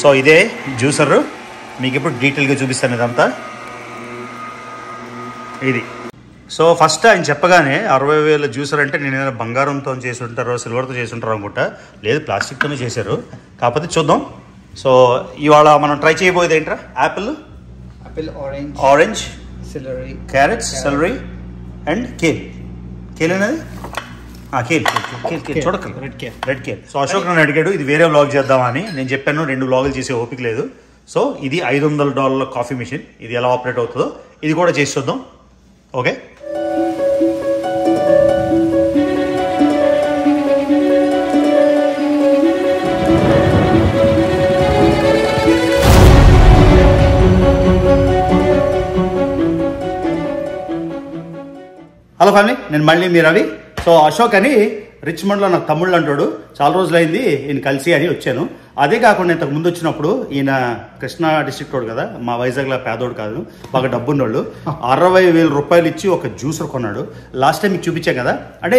So ఇదే juicer మీకు ఇప్పుడు డీటెయిల్గా చూపిస్తాను ఇదంతా ఇది సో ఫస్ట్ ఆయన చెప్పగానే అరవై వేల జ్యూసర్ అంటే నేను ఏదైనా బంగారంతో చేసి ఉంటారో సిల్వర్తో చేసి ఉంటారో అనుకుంటా లేదు ప్లాస్టిక్తోనే చేశారు కాకపోతే చూద్దాం సో ఇవాళ మనం ట్రై చేయబోయేది ఏంట్రా apple Apple, orange, orange celery. Carrots celery and kale kale అనేది కేల్ కేల్ కేల్ చూడకల్ Red kale. Red kale so Ashok నన్ను అడిగాడు ఇది వేరే వ్లాగ్ చేద్దామని నేను చెప్పాను రెండు వ్లాగులు చేసే ఓపిక లేదు సో ఇది ఐదు వందల డాలర్ల కాఫీ మిషన్ ఇది ఎలా ఆపరేట్ అవుతుందో ఇది కూడా చేసి చూద్దాం ఓకే హలో ఫ్యామిలీ నేను మళ్ళీ మీ రవి సో అశోక్ అని రిచ్మండ్లో నాకు తమ్ముళ్ళు అంటాడు చాలా రోజులైంది ఈయన కలిసి అని వచ్చాను అదే కాకుండా ఇంతకు ముందు వచ్చినప్పుడు ఈయన కృష్ణా డిస్ట్రిక్ట్ వాడు కదా మా వైజాగ్లో పేదోడు కాదు బాగా డబ్బున్నోళ్ళు అరవై వేల రూపాయలు ఇచ్చి ఒక జ్యూసర్ కొన్నాడు లాస్ట్ టైం మీకు చూపించాం కదా అంటే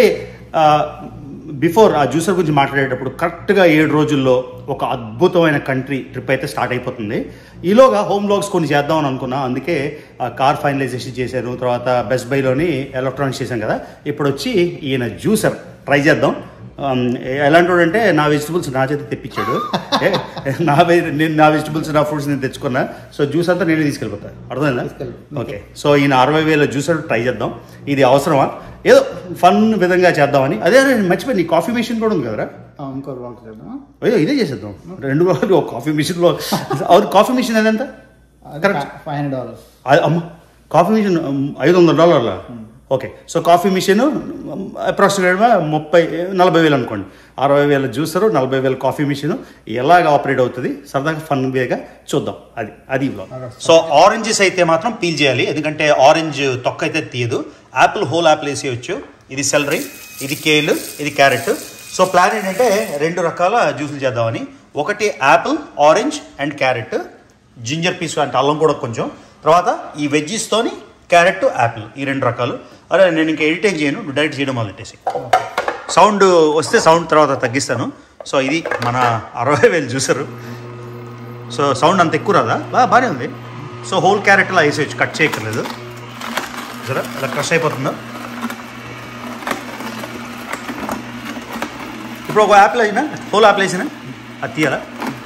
బిఫోర్ ఆ జ్యూసర్ గురించి మాట్లాడేటప్పుడు కరెక్ట్గా ఏడు రోజుల్లో ఒక అద్భుతమైన కంట్రీ ట్రిప్ అయితే స్టార్ట్ అయిపోతుంది ఈలోగా హోమ్ బ్లాగ్స్ కొన్ని చేద్దామని అనుకున్నా అందుకే ఆ కార్ ఫైనలైజేషన్ చేశాను తర్వాత బెస్ట్ బైలోని ఎలక్ట్రానిక్స్ చేశాను కదా ఇప్పుడు వచ్చి ఈయన జ్యూసర్ ట్రై చేద్దాం ఆమ్, ఎలాంటి అంటే నా వెజిటబుల్స్ నా చేతి తెప్పించాడు ఏ, నా వె- నేను నా వెజిటబుల్స్ నా ఫ్రూట్స్ నేను తెచ్చుకున్నా సో జ్యూస్ అంతా నేనే తీసుకెళ్ళిపోతాను అర్థమైందా తీసుకెళ్ళు. ఓకే సో ఈయన అరవై వేల జ్యూసర్ ట్రై చేద్దాం ఇది అవసరమా ఏదో ఫన్ విధంగా చేద్దామని అదే నేను మర్చిపోయి నీ కాఫీ మెషిన్ కూడా ఉంది కదరా ఆ, ఇంకో బ్లాగ్ చేద్దామా అయ్యో ఇదే చేసేద్దాం రెండు రోజులు ఒక కాఫీ మిషన్లో అవును కాఫీ మిషన్ అదంతా Correct. ఫైవ్ హండ్రెడ్ డాలర్స్ అ- అమ్మ కాఫీ మిషన్ ఉమ్, ఐదు వందల డాలర్ల ఓకే సో కాఫీ మిషన్ అప్రాక్సిమేట్గా ముప్పై నలభై వేలు అనుకోండి అరవై వేల జ్యూసరు నలభై వేల కాఫీ మిషన్ ఎలాగ ఆపరేట్ అవుతుంది సరదాగా ఫన్ వేగా చూద్దాం అది అది బ్లాగ్ సో ఆరెంజెస్ అయితే మాత్రం పీల్ చేయాలి ఎందుకంటే ఆరెంజ్ తొక్క అయితే తీయదు యాపిల్ హోల్ యాపిల్ వేసేయచ్చు ఇది సెలరీ ఇది కేల్ ఇది క్యారెట్ సో ప్లాన్ ఏంటంటే రెండు రకాల జ్యూసులు చేద్దామని ఒకటి apple orange and carrot ginger piece అంటే అల్లం కూడా కొంచెం తర్వాత ఈ వెజ్జీస్తోని క్యారెట్ యాపిల్ ఈ రెండు రకాలు అరే నేను ఇంకా ఎడిట్ ఏం చేయను డైరెక్ట్ చేయడం మొదలెట్టేసి సౌండ్ వస్తే సౌండ్ తర్వాత తగ్గిస్తాను సో ఇది మన అరవై వేలు జ్యూసరు సో సౌండ్ అంత ఎక్కువ రాదా బా బాగానే ఉంది సో హోల్ క్యారెట్ అలా వేసేయచ్చు కట్ చేయక్కర్లేదు సరే అలా క్రష్ అయిపోతుందా ఇప్పుడు ఒక యాపిల్ అయినా హోల్ యాపిల్ వేసినా అది తీయాలా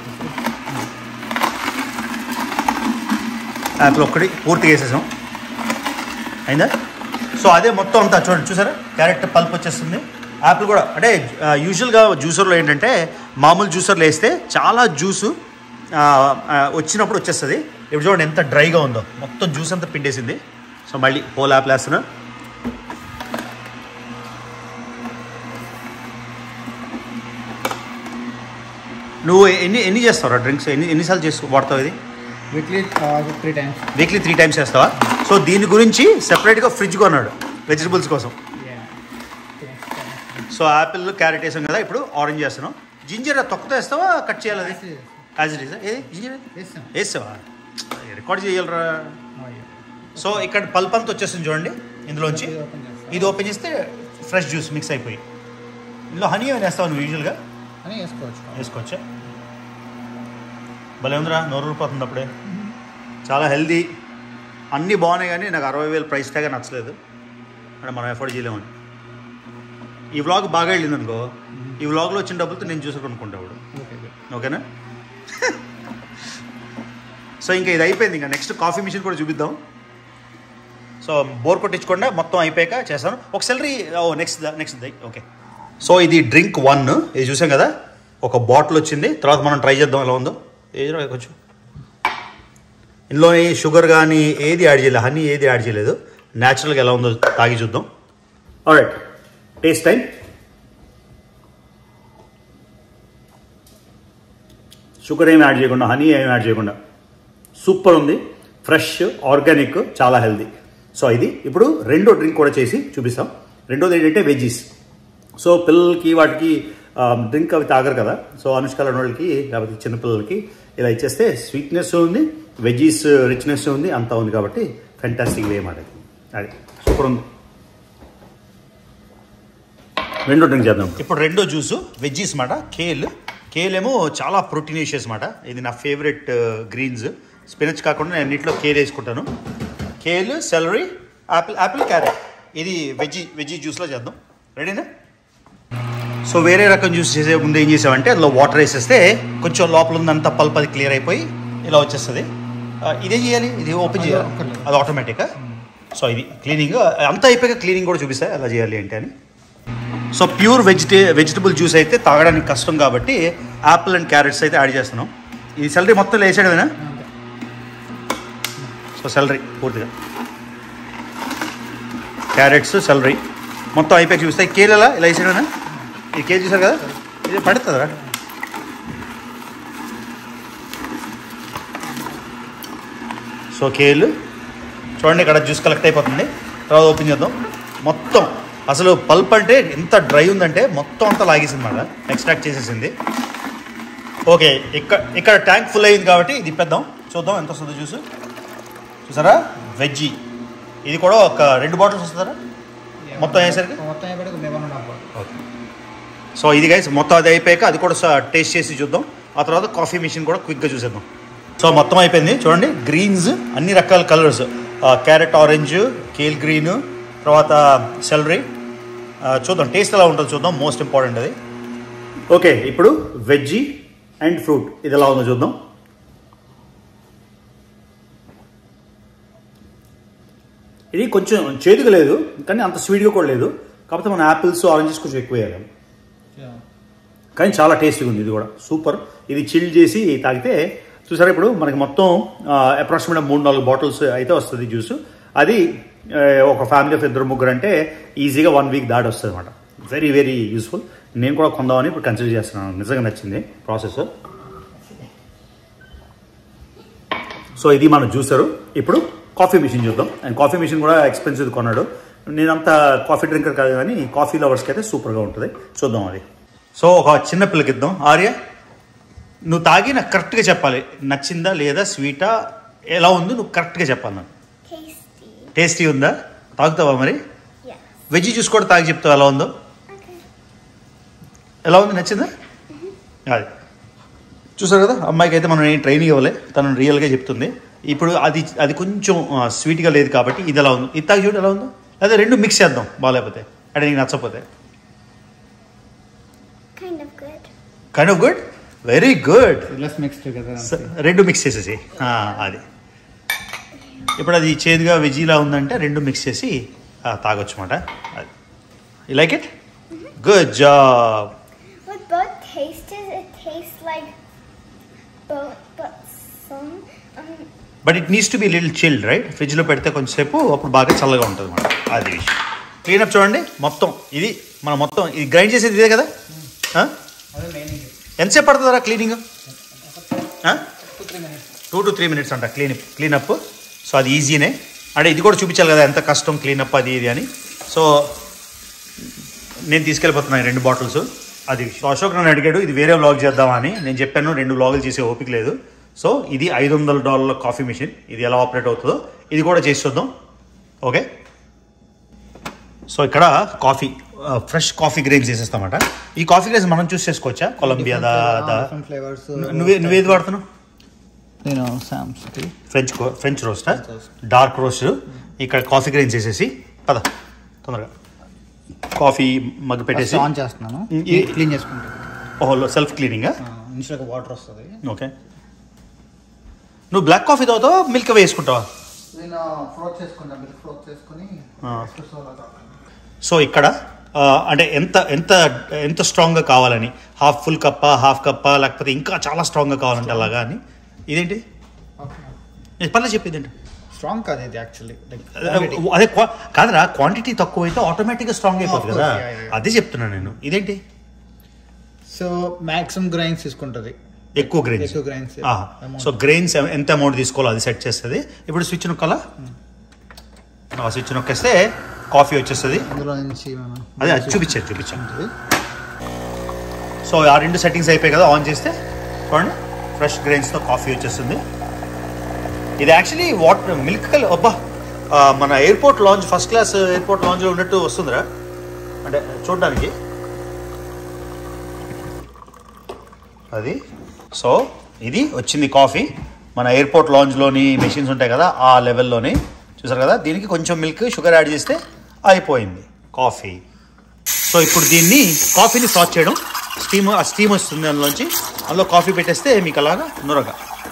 యాపిల్ ఒక్కటి పూర్తిగా వేసేసాం అయిందా సో అదే మొత్తం అంతా చూడండి చూసారా క్యారెట్ పల్ప్ వచ్చేస్తుంది యాపిల్ కూడా అంటే ఆ, యూజువల్గా జ్యూసర్లో ఏంటంటే మామూలు జ్యూసర్లో వేస్తే చాలా జ్యూసు ఆ, ఆ, వచ్చినప్పుడు వచ్చేస్తుంది ఇప్పుడు చూడండి ఎంత డ్రైగా ఉందో మొత్తం జ్యూస్ అంతా పిండేసింది సో మళ్ళీ హోల్ యాపిల్ వేస్తున్నా నువ్వు ఎన్ని ఎన్ని చేస్తావు డ్రింక్స్ ఎన్ని ఎన్నిసార్లు చేసుకో వాడతావు ఇది weekly three times weekly three times చేస్తావా సో దీని గురించి సెపరేట్గా ఫ్రిడ్జ్ కొన్నాడు వెజిటబుల్స్ కోసం సో యాపిల్ క్యారెట్ వేసాం కదా ఇప్పుడు ఆరెంజ్ చేస్తున్నాం జింజర్ తొక్కతో వేస్తావా కట్ చేయాలి అది యాజ్ ఇట్ ఈస్ ఏది జింజర్ వేస్తాం వేస్తావా రికార్డ్ చేయాలరా సో ఇక్కడ పల్ప్ అంతా వచ్చేస్తుంది చూడండి ఇందులోంచి ఇది open చేస్తా. ఇది ఓపెన్ చేస్తే ఫ్రెష్ జ్యూస్ మిక్స్ అయిపోయి ఇందులో హనీ ఏమైనా వేస్తావు నువ్వు యూజువల్గా అని వేసుకోవచ్చు వేసుకోవచ్చా భలే ఉందిరా నోరు ఊరిపోతుంది అప్పుడే చాలా హెల్దీ అన్నీ బాగున్నాయి కానీ నాకు అరవై వేలు ప్రైస్ ట్యాగ్ నచ్చలేదు అంటే మనం ఎఫోర్డ్ చేయలేమని ఈ వ్లాగ్ బాగా వెళ్ళింది అనుకో ఈ వ్లాగ్లో వచ్చిన డబ్బులతో నేను చూసి కొనుక్కుంటా ఇప్పుడు ఓకే ఓకేనా సో ఇంకా ఇది అయిపోయింది ఇంకా నెక్స్ట్ కాఫీ మిషన్ కూడా చూపిద్దాం సో బోర్ కొట్టించకుండా మొత్తం అయిపోయాక చేస్తాను ఒక సెలరీ ఓ నెక్స్ట్ నెక్స్ట్ ఓకే సో ఇది డ్రింక్ వన్ ఇది చూసాం కదా ఒక బాటిల్ వచ్చింది తర్వాత మనం ట్రై చేద్దాం ఎలా ఉందో ఏది రా కొంచెం ఇందులో షుగర్ కానీ ఏది యాడ్ చేయలేదు హనీ ఏది యాడ్ చేయలేదు న్యాచురల్గా ఎలా ఉందో తాగి చూద్దాం రైట్ టేస్ట్ టైం షుగర్ ఏమి యాడ్ చేయకుండా హనీ ఏమి యాడ్ చేయకుండా సూపర్ ఉంది ఫ్రెష్ ఆర్గానిక్ చాలా హెల్దీ సో ఇది ఇప్పుడు రెండో డ్రింక్ కూడా చేసి చూపిస్తాం రెండోది ఏంటంటే వెజ్జీస్ సో పిల్లలకి వాటికి డ్రింక్ అవి తాగరు కదా సో అనుష్క లాంటి వాళ్ళకి లేకపోతే చిన్నపిల్లలకి ఇలా ఇచ్చేస్తే స్వీట్నెస్ ఉంది వెజ్జీస్ రిచ్నెస్ ఉంది అంతా ఉంది కాబట్టి ఫెంటాస్టిక్ వే మాట ఇది. అది సూపర్ ఉంది రెండో డ్రింక్ చేద్దాం ఇప్పుడు రెండో జ్యూస్ వెజ్జీస్ మాట కేల్ కేల్ ఏమో చాలా ప్రోటీనేషియస్ మాట ఇది నా ఫేవరెట్ గ్రీన్స్ స్పినచ్ కాకుండా నేను అన్నింటిలో కేల్ వేసుకుంటాను kale celery apple apple carrot ఇది వెజ్జీ వెజ్జీ జ్యూస్లో చేద్దాం రెడీనా సో వేరే రకం జ్యూస్ చేసే ముందు ఏం చేసామంటే అందులో వాటర్ వేసేస్తే కొంచెం లోపల ఉందంతా పల్ప్ అది క్లియర్ అయిపోయి ఇలా వచ్చేస్తుంది ఆ, ఇదేం చేయాలి ఇది ఓపెన్ చేయాలి ఒక్కర్లేదు. అది ఆటోమేటిక్గా సో ఇది క్లీనింగ్ అంతా అయిపోయాక క్లీనింగ్ కూడా చూపిస్తా ఎలా చేయాలి ఏంటి అని సో ప్యూర్ వెజిటే వెజిటబుల్ జ్యూస్ అయితే తాగడానికి కష్టం కాబట్టి యాపిల్ అండ్ క్యారెట్స్ అయితే యాడ్ చేస్తున్నాం ఈ సెలరీ మొత్తం వేసాడమేనా సో సెలరీ పూర్తిగా క్యారెట్స్ సెలరీ మొత్తం అయిపోయి చూపిస్తాయి కేల్ ఎలా ఇలా వేసాడమేనా ఈ కేజీ చూసారు కదా ఇది పడుతుందా సో కేలు చూడండి ఇక్కడ జ్యూస్ కలెక్ట్ అయిపోతుంది తర్వాత ఓపెన్ చేద్దాం మొత్తం అసలు పల్ప్ అంటే ఎంత డ్రై ఉందంటే మొత్తం అంతా లాగేసింది మాట ఎక్స్ట్రాక్ట్ చేసేసింది ఓకే ఇక్కడ ఇక్కడ ట్యాంక్ ఫుల్ అయింది కాబట్టి ఇది ఇప్పేద్దాం చూద్దాం ఎంత వస్తుందో జ్యూస్ చూసారా వెజ్జీ ఇది కూడా ఒక రెండు బాటిల్స్ వస్తుందా మొత్తం అయ్యేసరికి? మొత్తం అయ్యేసరికి మేము one and half okay so ఇది గైస్ మొత్తం అది అయిపోయాక అది కూడా టేస్ట్ చేసి చూద్దాం ఆ తర్వాత కాఫీ మిషన్ కూడా క్విక్గా చూసేద్దాం సో మొత్తం అయిపోయింది చూడండి గ్రీన్స్ అన్ని రకాల colours carrot orange kale green తర్వాత సెలరీ చూద్దాం టేస్ట్ ఎలా ఉంటుందో చూద్దాం మోస్ట్ ఇంపార్టెంట్ అది ఓకే ఇప్పుడు వెజ్జీ అండ్ ఫ్రూట్ ఇది ఎలా ఉందో చూద్దాం ఇది కొంచెం చేదుగా లేదు కానీ అంత స్వీట్గా కూడా లేదు కాకపోతే మన యాపిల్స్ ఆరెంజెస్ కొంచెం ఎక్కువ వేయాలి కానీ చాలా టేస్టీగా ఉంది ఇది కూడా సూపర్ ఇది చిల్ చేసి తాగితే చూసారా ఇప్పుడు మనకి మొత్తం అప్రాక్సిమేట్ మూడు నాలుగు బాటిల్స్ అయితే వస్తుంది జ్యూస్ అది ఆ, ఒక ఫ్యామిలీ ఆఫ్ ఇద్దరు ముగ్గురు అంటే ఈజీగా వన్ వీక్ దాటి వస్తుంది అనమాట వెరీ వెరీ యూస్ఫుల్ నేను కూడా కొందామని ఇప్పుడు కన్సిడర్ చేస్తున్నాను నిజంగా నచ్చింది ప్రాసెస్ సో ఇది మన జ్యూసరు ఇప్పుడు కాఫీ మిషన్ చూద్దాం అండ్ కాఫీ మిషన్ కూడా ఎక్స్పెన్సివ్ కొన్నాడు నేనంత కాఫీ డ్రింకర్ కాదు కానీ కాఫీ లవర్స్కి అయితే సూపర్గా ఉంటుంది చూద్దాం అది సో ఒక చిన్న పిల్లకి ఇద్దాం ఆర్య నువ్వు తాగి నాకు కరెక్ట్గా చెప్పాలి నచ్చిందా లేదా స్వీటా ఎలా ఉందో నువ్వు కరెక్ట్గా చెప్పాలి నాకు Tasty. టేస్టీ ఉందా తాగుతావా మరి Yes. వెజ్ జ్యూస్ కూడా తాగి చెప్తావు ఎలా ఉందో Okay. ఎలా ఉంది నచ్చిందా అది చూసారు కదా అమ్మాయికి అయితే మనం ఏం ట్రైనింగ్ ఇవ్వలే తను రియల్గా చెప్తుంది ఇప్పుడు అది అది కొంచెం ఆ, స్వీట్గా లేదు కాబట్టి ఇది ఎలా ఉంది ఇది తాగి చూడు ఎలా ఉందో అదే రెండు మిక్స్ చేద్దాం బాగాలేకపోతే అంటే నీకు నచ్చకపోతే Kind of good. Kind of good very good less mixed కదా రెండు మిక్స్ చేసేసి ఆ, అది ఇప్పుడు అది చేదుగా వెజీలా ఉందంటే రెండు మిక్స్ చేసి ఆ, తాగొచ్చు అన్నమాట అది you like it good job With both tastes, it tastes like both, but some. Um, but it needs to be little chilled right ఫ్రిడ్జ్లో పెడితే కొంచెంసేపు అప్పుడు బాగా చల్లగా ఉంటుంది అనమాట అది విషయం క్లీనప్ చూడండి మొత్తం ఇది మన మొత్తం ఇది గ్రైండ్ చేసేది ఇదే కదా ఆ? అదే మెయిన్ ఎంతసేపు పడుతుందా cleaning two three minutes two to three minutes అంట క్లీన్ క్లీనప్ సో అది ఈజీనే అంటే ఇది కూడా చూపించాలి కదా ఎంత కష్టం క్లీనప్ అది ఇది అని సో నేను తీసుకెళ్ళిపోతున్నాను ఈ రెండు బాటిల్స్ అది సో అశోక్ నన్ను అడిగాడు ఇది వేరే వ్లాగ్ చేద్దామా అని నేను చెప్పాను రెండు వ్లాగులు చేసే ఓపిక లేదు సో ఇది ఐదు వందల డాలర్ల కాఫీ మిషన్ ఇది ఎలా ఆపరేట్ అవుతుందో ఇది కూడా చేసి చూద్దాం ఓకే సో ఇక్కడ కాఫీ ఫ్రెష్ కాఫీ గ్రెయిన్స్ చేసేస్తామట ఈ కాఫీ గ్రెయిన్స్ మనం చూస్ చేసుకోవచ్చా కొలంబియా దా దా ఫ్లేవర్స్ నువ్వే నువ్వేది వాడుతున్నావు నేను సామ్స్ ఫ్రెంచ్ కో- ఫ్రెంచ్ రోస్ట్ డార్క్ రోస్ట్ ఇక్కడ కాఫీ గ్రైన్స్ వేసేసి పద తొందరగా కాఫీ మగ్గు పెట్టేసి ఆన్ చేస్తున్నాను ఈ- క్లీన్ చేసుకుంటాను ఓహో సెల్ఫ్ క్లీనింగ్ ఇన్స్టెడ్ వాటర్ వస్తుంది ఓకే నువ్వు బ్లాక్ కాఫీ తాగుతావా మిల్క్ వేసుకుంటావా నేను ఫ్రోక్ చేసుకుంటాను మిల్క్ ఫ్రోక్ చేసుకుని ఆ. espresso లాగా. సో ఇక్కడ ఆ, అంటే ఎంత ఎంత ఎంత స్ట్రాంగ్గా కావాలని హాఫ్ ఫుల్ కప్పా హాఫ్ కప్పా లేకపోతే ఇంకా చాలా స్ట్రాంగ్గా కావాలంటే అలాగా అని ఇదేంటి Okay. పర్లేదు చెప్పేది ఏంటి స్ట్రాంగ్ కాదు ఇది యాక్చువల్లీ లైక్ అదే క్వా- కాదురా క్వాంటిటీ తక్కువ అయితే ఆటోమేటిక్గా స్ట్రాంగ్ అయిపోతుంది Of కదా course, yeah, yeah, yeah. అదే చెప్తున్నాను నేను ఇదేంటి సో మాక్సిమం గ్రైన్స్ తీసుకుంటుంది ఎక్కువ గ్రెయిన్స్ ఎక్కువ grains. Amount. సో గ్రెయిన్స్ ఎంత అమౌంట్ తీసుకోవాలో అది సెట్ చేస్తుంది ఇప్పుడు స్విచ్ నొక్కాలా ఆ స్విచ్ నొక్కేస్తే కాఫీ వచ్చేస్తుంది అందులో నుంచి మనం అదే అది చూపించాను చూపించాను సో ఆ రెండు సెట్టింగ్స్ అయిపోయాయి కదా ఆన్ చేస్తే చూడండి ఫ్రెష్ గ్రెయిన్స్తో కాఫీ వచ్చేస్తుంది ఇది యాక్చువల్లీ వాటర్ మిల్క్ కలర్ అబ్బా ఆ, మన airport lounge first class airport లాంచ్లో ఉన్నట్టు వస్తుందిరా అంటే చూడడానికి అది సో ఇది వచ్చింది కాఫీ మన ఎయిర్పోర్ట్ లాంజ్లోని మెషిన్స్ ఉంటాయి కదా ఆ లెవెల్లోని చూసారు కదా దీనికి కొంచెం మిల్క్ షుగర్ యాడ్ చేస్తే అయిపోయింది కాఫీ సో ఇప్పుడు దీన్ని కాఫీని సాచ్ చేయడం స్టీమ్ ఆ స్టీమ్ వస్తుంది అందులోంచి అందులో కాఫీ పెట్టేస్తే మీకు అలాగా నురగ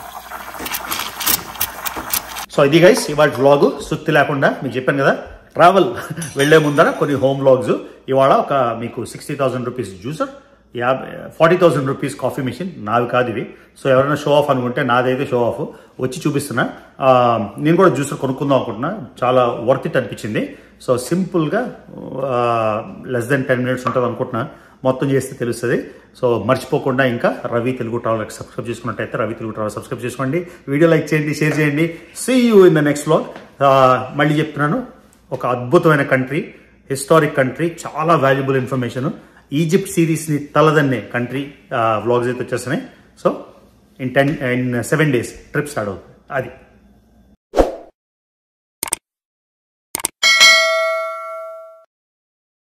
సో ఇది గైస్ ఇవాళ వ్లాగ్ సుత్తి లేకుండా మీకు చెప్పాను కదా ట్రావెల్ వెళ్లే ముందర కొన్ని హోమ్ వ్లాగ్స్ ఇవాళ ఒక మీకు సిక్స్టీ థౌసండ్ రూపీస్ జ్యూసర్ యాభై forty thousand rupees coffee machine నావి కాదు ఇవి సో ఎవరైనా షో ఆఫ్ అనుకుంటే నాదైతే షో ఆఫ్ వచ్చి చూపిస్తున్నా ఆ, నేను కూడా జ్యూసర్ కొనుక్కుందాం అనుకుంటున్నా చాలా వర్త్ ఇట్ అనిపించింది సో సింపుల్గా లెస్ దెన్ టెన్ మినిట్స్ ఉంటుంది అనుకుంటున్నా మొత్తం చేస్తే తెలుస్తుంది సో మర్చిపోకుండా ఇంకా రవి తెలుగు ట్రావెల్ సబ్స్క్రైబ్ చేసుకున్నట్టయితే రవి తెలుగు ట్రావెల్ సబ్స్క్రైబ్ చేసుకోండి వీడియో లైక్ చేయండి షేర్ చేయండి see you in the next vlog మళ్ళీ చెప్తున్నాను ఒక అద్భుతమైన కంట్రీ హిస్టారిక్ కంట్రీ చాలా వాల్యుబుల్ ఇన్ఫర్మేషన్ ఈజిప్ట్ సిరీస్ని తలదన్నే కంట్రీ వ్లాగ్స్ అయితే వచ్చేస్తున్నాయి so in ten in seven days trip start అవుతుంది అది